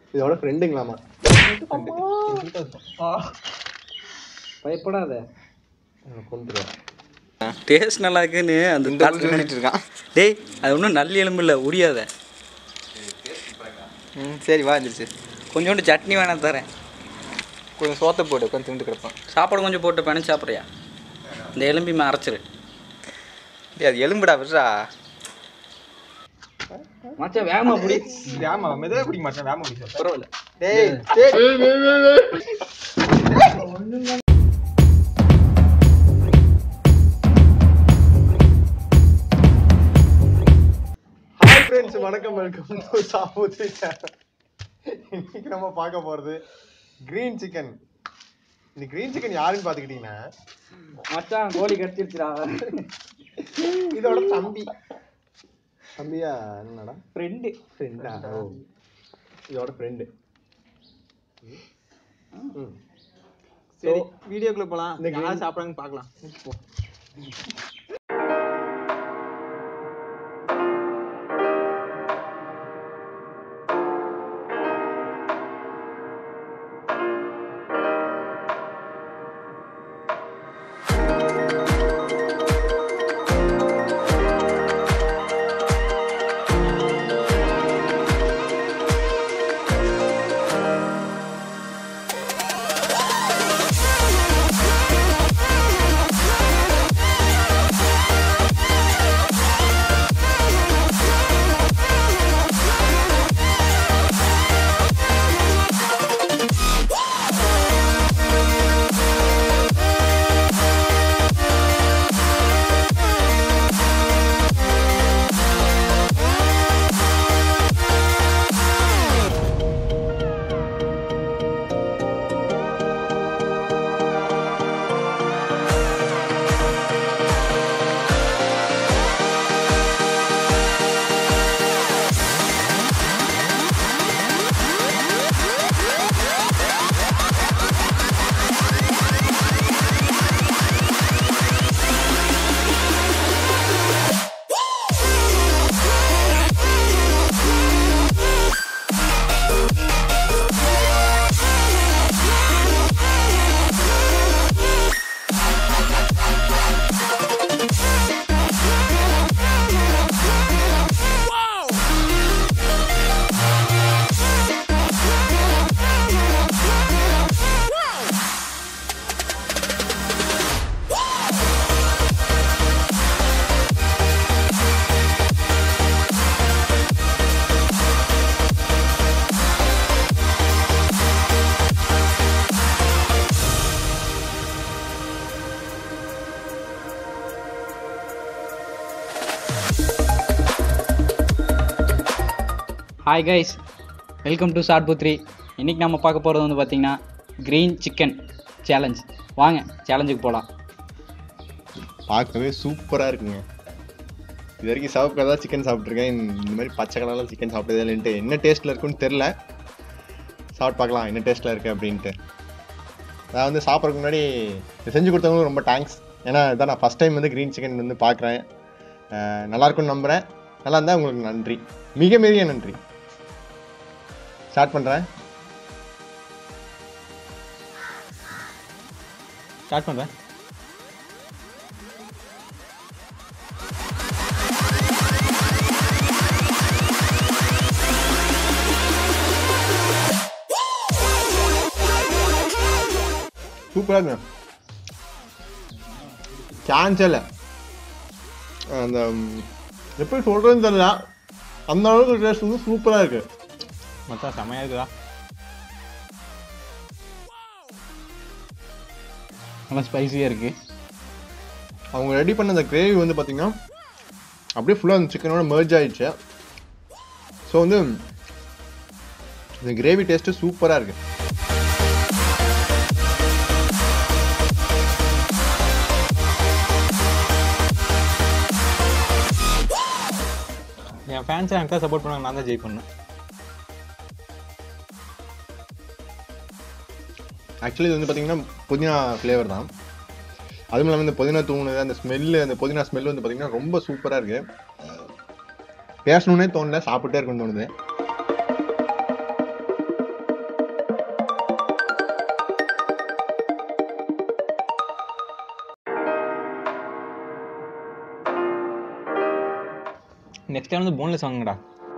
இதோட ஃப்ரெண்டுங்களாமா பயப்படாத கொண்டுருவேன் டேஸ்ட் நல்லா இருக்குன்னு அந்த இந்த தாத்தா சொல்லிட்டு இருக்கான் டேய் அது ஒன்றும் நல்ல எலும்பு இல்லை உரியாத ம் சரி வா இருந்துச்சு கொஞ்சோண்டு சட்னி வேணா தரேன் கொஞ்சம் சோத்தை போட்டு உட்காந்து தின்ட்டு கிடப்பான் சாப்பாடு கொஞ்சம் போட்டு பிணைச்சு சாப்பிட்றியா இந்த எலும்பியுமே அரைச்சிரு டேய் அது எலும்புடா விட்றா மச்சான் வேகமா புடி ஆமா மெதுவாக பிடிக்க மாட்டேன் வேமா பிடிச்சா பரவாயில்ல டேய் டேய் ஹாய் ஃப்ரெண்ட்ஸ் வணக்கம் வெல்கம் டு சாமுத்ரி சேனல் இன்னைக்கு நம்ம பார்க்க போறது கிரீன் சிக்கன் இந்த கிரீன் சிக்கன் யாருன்னு பார்த்துக்கிட்டீங்கன்னா மச்சான் கோழி கடிச்சிருச்சுடா இதோட தம்பி தம்பியா என்னடா ஃப்ரெண்டு ஃப்ரெண்டா ஓ இதோட ஃப்ரெண்டு சரி வீடியோக்குள்ள போலாம் இந்த green- யார் சாப்பிட்றாங்கன்னு பார்க்கலாம் போ ஹாய் கைஸ் வெல்கம் டு ஷார்ட் புத்ரி இன்னைக்கு நம்ம பார்க்க போகிறது வந்து பார்த்தீங்கன்னா க்ரீன் சிக்கன் சேலஞ்ச் வாங்க சேலஞ்சுக்கு போகலாம் பார்க்கவே சூப்பரா இருக்குங்க இது வரைக்கும் சிவப்பு கலர் சிக்கன் சாப்பிட்ருக்கேன் இந்த மாதிரி பச்சை கலரில் சிக்கன் சாப்பிட்டதே இல்லைன்ட்டு என்ன டேஸ்ட்டில் இருக்குன்னு தெரில சாப்பிட்டு பார்க்கலாம் என்ன டேஸ்ட்டில் இருக்குது அப்படின்ட்டு நான் வந்து சாப்பிட்றதுக்கு முன்னாடி இதை செஞ்சு கொடுத்தவங்களும் ரொம்ப தேங்க்ஸ் ஏன்னா இதான் நான் ஃபஸ்ட் டைம் வந்து க்ரீன் சிக்கன் வந்து பார்க்குறேன் நல்லா இருக்கும்னு நம்புகிறேன் நல்லா இருந்தால் உங்களுக்கு நன்றி மிக மிக நன்றி ஸ்டார்ட் பண்ணுறேன் ஸ்டார்ட் பண்ணுறேன் சூப்பராக இருக்கு சான்ஸ் இல்லை அந்த ம், எப்படி சொல்கிறதுன்னு தெரியல அந்த அளவுக்கு டேஸ்ட் வந்து சூப்பராக இருக்குது மச்சான் செமையாக இருக்குதா நல்லா ஸ்பைசியாக இருக்குது அவங்க ரெடி பண்ண அந்த கிரேவி வந்து பார்த்தீங்கன்னா அப்படியே ஃபுல்லாக அந்த சிக்கனோட merge ஆயிடுச்சு ஸோ வந்து இந்த கிரேவி டேஸ்ட்டு சூப்பராக இருக்குது என் ஃபேன்ஸை எனக்கு தான் சப்போர்ட் பண்ணாங்க நான் தான் ஜெய் பண்ணேன் ஆக்சுவலி இது வந்து பார்த்தீங்கன்னா புதினா ஃப்ளேவர் தான் அதுவும் இல்லாமல் இந்த புதினா தூணுது அந்த ஸ்மெல்லு அந்த புதினா ஸ்மெல் வந்து பார்த்தீங்கன்னா ரொம்ப சூப்பராக இருக்குது பேசணுன்னே தோணல சாப்பிட்டே இருக்குன்னு தோணுது நெக்ஸ்ட் டைம் வந்து போன்லெஸ் வாங்குங்கடா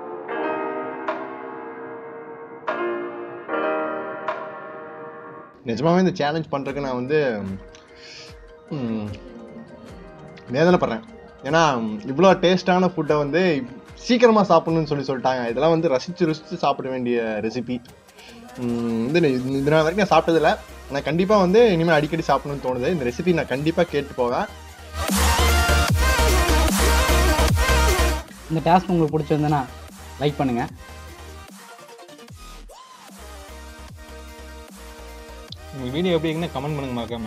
நிஜமாவே இந்த சேலஞ்ச் பண்ணுறதுக்கு நான் வந்து ம், வேதனைப்படுறேன் ஏன்னா இவ்வளோ டேஸ்டான ஃபுட்டை வந்து சீக்கிரமாக சாப்பிடணும்னு சொல்லி சொல்லிட்டாங்க இதெல்லாம் வந்து ரசித்து ருசித்து சாப்பிட வேண்டிய ரெசிபி வந்து நான் இது இது நாள் வரைக்கும் நான் சாப்பிட்டதில்ல நான் கண்டிப்பாக வந்து இனிமேல் அடிக்கடி சாப்பிடணும்னு தோணுது இந்த ரெசிபி நான் கண்டிப்பாக கேட்டு போவேன் இந்த டாஸ்க் உங்களுக்கு பிடிச்சிருந்தேன்னா லைக் பண்ணுங்கள் உங்கள் வீடியோ எப்படி இருக்குன்னு கமெண்ட் பண்ணுங்க மறக்காம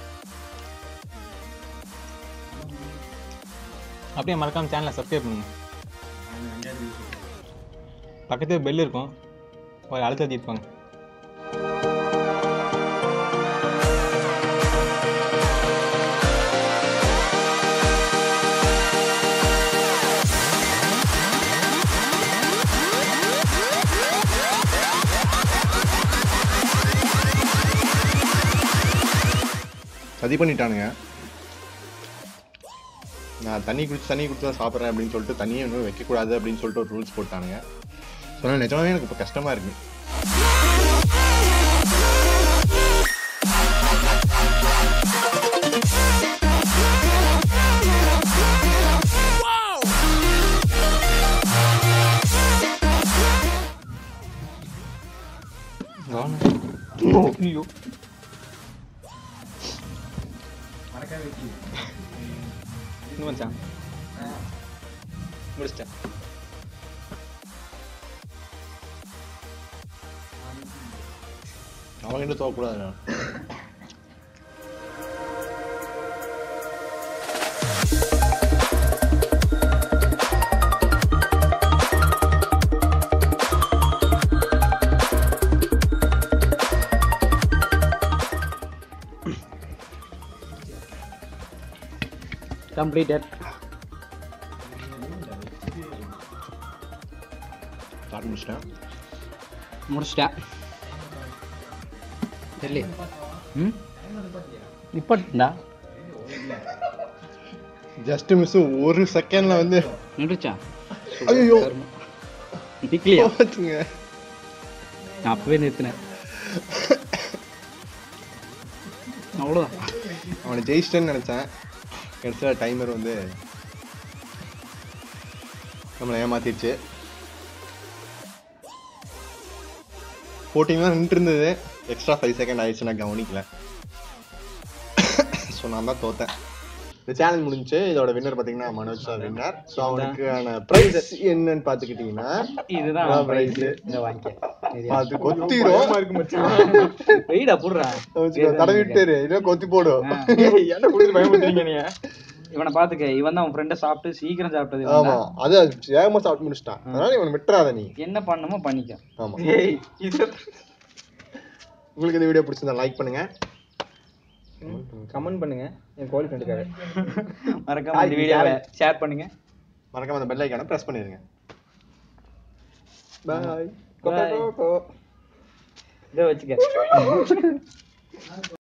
அப்படியே மறக்காம சேனலை சப்ஸ்கிரைப் பண்ணுங்க பக்கத்துல பெல் இருக்கும் ஒரு அழுத்தத்தி இருப்பாங்க சதி பண்ணிட்டானுங்க நான் தண்ணி குடிச்சு தண்ணி குடிச்சு தான் சாப்பிட்றேன் அப்படின்னு சொல்லிட்டு தண்ணியை இன்னும் வைக்கக்கூடாது அப்படின்னு சொல்லிட்டு ஒரு ரூல்ஸ் போட்டானுங்க ஸோ நிஜமாவே எனக்கு இப்போ கஷ்டமாக இருக்கு ஐயோ இன்னும் மச்சான் முடிச்சிட்டேன் அவங்ககிட்ட தோக்கக்கூடாது நான் கம்ப்ளீட்டட் ஸ்டார்ட் முடிச்சிட்டேன் முடிச்சிட்டேன் தெரியல ம் நிப்பட்டா ஜஸ்ட் மிஸ் ஒரு செகண்ட்ல வந்து நின்றுச்சா ஐயோ நிக்கலையா போச்சுங்க நான் அப்பவே நிறுத்தினேன் அவ்வளோதான் அவனை ஜெயிச்சிட்டேன்னு நினைச்சேன் கடைசியில் டைமர் வந்து நம்மளை ஏமாத்திடுச்சு ஃபோர்டீன் தான் நின்றுட்டு இருந்தது எக்ஸ்ட்ரா ஃபைவ் செகண்ட் ஆயிடுச்சு நான் கவனிக்கல ஸோ நான் தான் தோத்தேன் இந்த சேலஞ்ச் முடிஞ்சு இதோட வின்னர் பார்த்தீங்கன்னா மனோஜ் தான் வின்னர் ஸோ அவனுக்கான ப்ரைஸ் என்னன்னு பார்த்துக்கிட்டிங்கன்னா இதுதான் ப்ரைஸ் இந்த வாங்கிக்க அது கொத்திரும் வெயிடா புடுறா தடவி விட்டாரு இல்லை கொத்தி போடும் என்ன குடிச்சு பயமுறுத்துறீங்க நீங்க இவனை பாத்துக்க இவன் தான் உன் ஃப்ரெண்டை சாப்பிட்டு சீக்கிரம் சாப்பிட்டது இவன் ஆமா தான். அது வேகமா சாப்பிட்டு முடிச்சிட்டான் அதனால இவனை விட்டுறாத நீ என்ன பண்ணுமோ பண்ணிக்க ஆமா ஏய் இது உங்களுக்கு இந்த வீடியோ பிடிச்சிருந்தா லைக் பண்ணுங்க கமெண்ட் பண்ணுங்க என் கோழி ஃப்ரெண்டுக்காக மறக்காம இந்த வீடியோவை ஷேர் பண்ணுங்க மறக்காம அந்த பெல் ஐக்கான பிரஸ் பண்ணிருங்க பாய் Bye. இதை வச்சுக்க